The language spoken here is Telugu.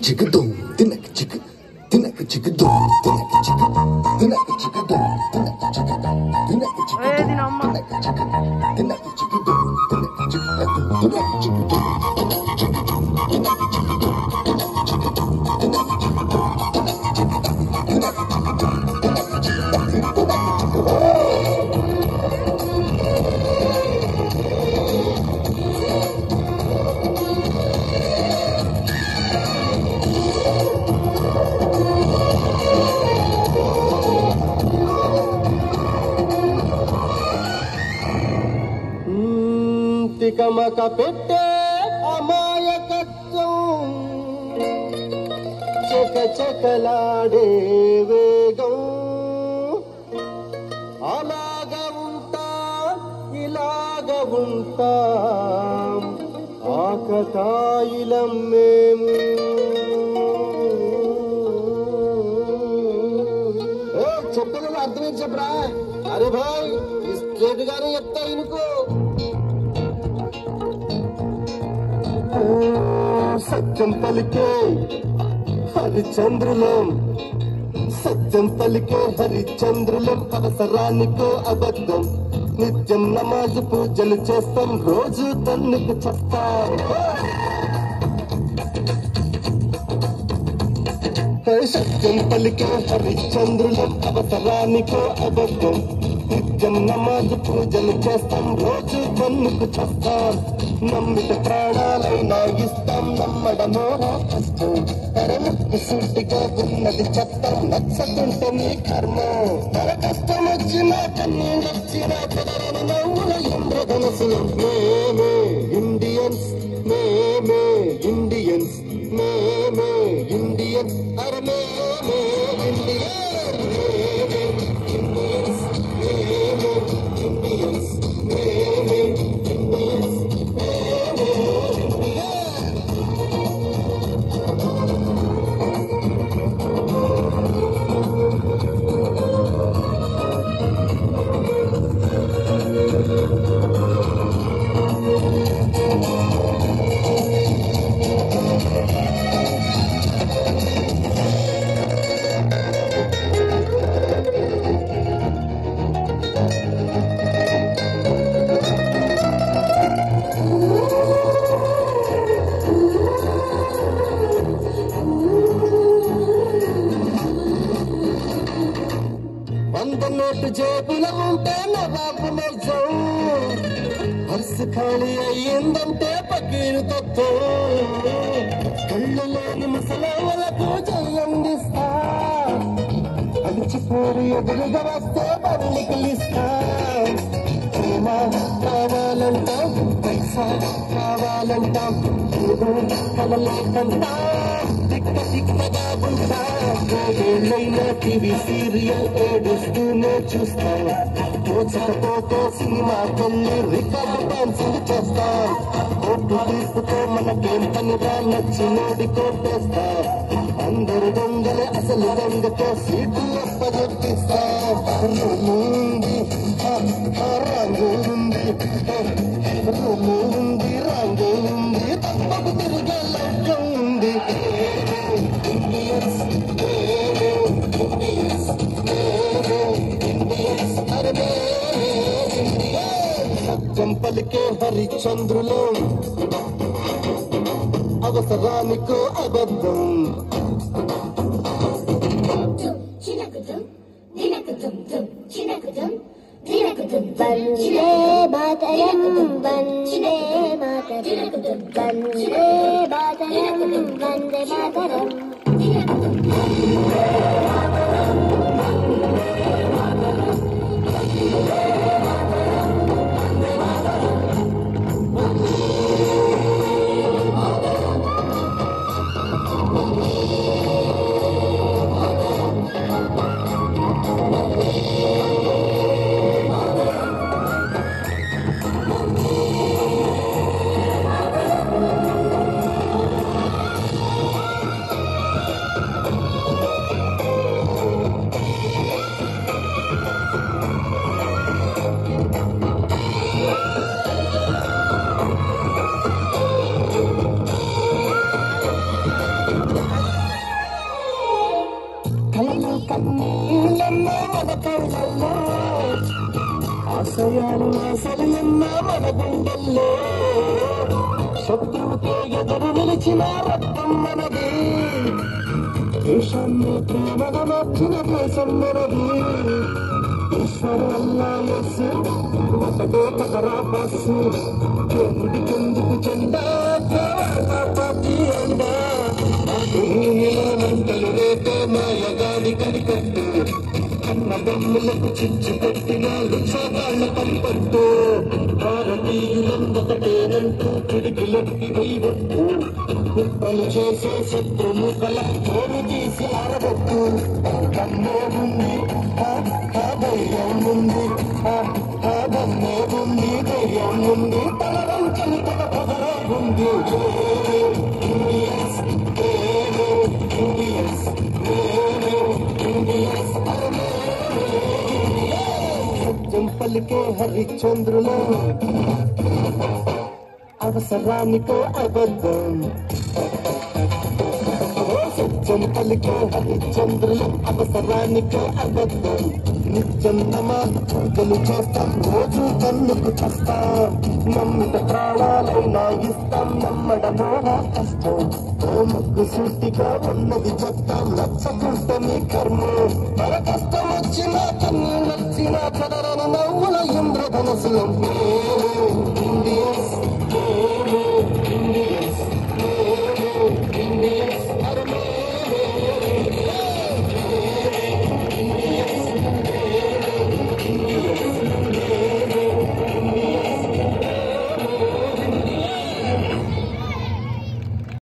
చిక్కుదూమ్ తినక చిక్కు తినక చిక్కుదూమ్ తినక చిక్కు తినక చిక్కుదూమ్ తినక చిక్కు తినక చిక్కుదూమ్ తినక చిక్కు తినక చిక్కుదూమ్ తినక చిక్కు తినక చిక్కుదూమ్ తినక చిక్కుదూమ్ తినక చిక్కుదూమ్ తినక చిక్కుదూమ్ తినక చిక్కుదూమ్ తినక చిక్కుదూమ్ తినక చిక్కుదూమ్ తినక చిక్కుదూమ్ తినక చిక్కుదూమ్ తికమక పెట్టే అమాయకత్వం చక చకలాడే వేగం అలాగ ఉంటా ఇలాగ ఉంటా ఆకతాయిలం మేము ఏ, చెప్పేది అర్థమైంది చెప్పరా అరే భాయ్ స్ట్రేట్ గానే చెప్తా ఇనుకో సత్యం పలికే హరిచంద్రులం సత్యం పలికే హరిచంద్రులం అవసరానికో అబద్ధం నిత్యం నమాజు పూజలు చేస్తాం రోజు తన్నుకు చేస్తాం సత్యం పలికే హరిచంద్రులం అవసరానికో అబద్ధం నిత్యం నమాజు పూజలు చేస్తాం రోజు తన్నుకు చేస్తాం నమ్మిత ప్రాణాలైనా ఇస్తాం నమ్మడమో కష్టం తరముక్కు సూటిగా ఉన్నది చెత్తం నచ్చకుంటే నీ కర్మ తన కష్టం వచ్చినా కన్నీళ్ళు వచ్చినా పెదరని నవ్వుల ఇంద్రధనసు మేమే ఇండియన్స్ మేమే ఇండియన్స్ మేమే ఇండియన్స్ అరే మేమే ఇండియన్స్ మేమే ఇండియన్స్ మేమే ఇండియన్స్ మేమే ఇండియన్స్ వంద నోటు జేబులో ఉంటే నవాబు నైజం పర్సు ఖాళీ అయ్యిందంటే పకీరు తత్వం కళ్ళలోని ముసలాలకు జయందిస్తా అలిచిపోరు ఎదురుగా వస్తే పర్లికిలిస్తా ప్రేమ కావాలంటాం పైసా కావాలంటాం ఏదో కలలేకంటా తిక్క తిక్కగా ఉంటా ఏళ్ళైనా టీవీ సీరియల్ ఏడుస్తూనే చూస్తాం తోచకపోతే సినిమా వెళ్ళి రికార్డు డాన్సింగ్ చేస్తాం కోర్టు తీర్పుతో మనకేం పనిగా నచ్చినోడి కోటేస్తా అందరు దొంగలే అసలు దొంగతో సీట్లు అప్పజెప్పిస్తా రూము ఉంది ఆ, ఆ రంగు ఉంది ఆ, రూము ఉంది రంగు ఉంది తప్పకు తిరిగే లెక్క ఉంది ఇండియన్స్ ఇండియన్స్ ఇండియన్స్ అరే సత్యం పలికే హరిచంద్రులు అవసరానికో అబద్ధం వందే మాతరం వందే మాతరం వందే మాతరం వందే మాతరం ఆ కన్నీళ్ళన్నా మన కళ్ళల్లో ఆశయాలు ఆశలు ఎన్నా మన గుండెల్లో శత్రువుతో ఎదురు నిలిచిన రక్తం మనది దేశాన్ని ప్రేమగా మార్చిన దేశం మనది ఈశ్వరు అల్లా యస్సు ఒకటే పకరా బస్సు దేవుడికెందుకు చెందా పాపి అందా మంటలు రేపే మాయగాడి కనికట్టు అన్న బొమ్మలకు చిచ్చు పెట్టిన లుక్షాగాళ్ళ పంపట్టు భారతీయులందొకటేనంటూ పిడికిలెత్తి వెయ్యొట్టు కుప్పలు చేసే శత్రుముఖల తోడు తీసి ఆరబొట్టు కన్నే ఉంది ఆ ఆ ధైర్యం ఉంది ఆ ఆ దన్నే ఉంది ధైర్యం ఉంది తల వంచని తన పొగరే ఉంది ఇండియన్స్ ఇండియన్స్ ఇండియన్స్ సత్యం పలికే హరిశ్చంద్రులు అవసరానికో అబద్ధం సత్యం పలికే హరిశ్చంద్రులు అవసరానికో అబద్ధం నిత్యం నమాజులు చేస్తాం రోజు కన్నుకు చేస్తాం నమ్మిత ప్రాణాలైనా ఇస్తాం నమ్మడమో నా కష్టం ఓ ముగ్గు సూటిగా ఉన్నది చెప్తాం నచ్చకుంటే నీ కర్మ మన కష్టం వచ్చినా కన్నీ నచ్చినా చదరని నవ్వుల ఇంద్రధనసులం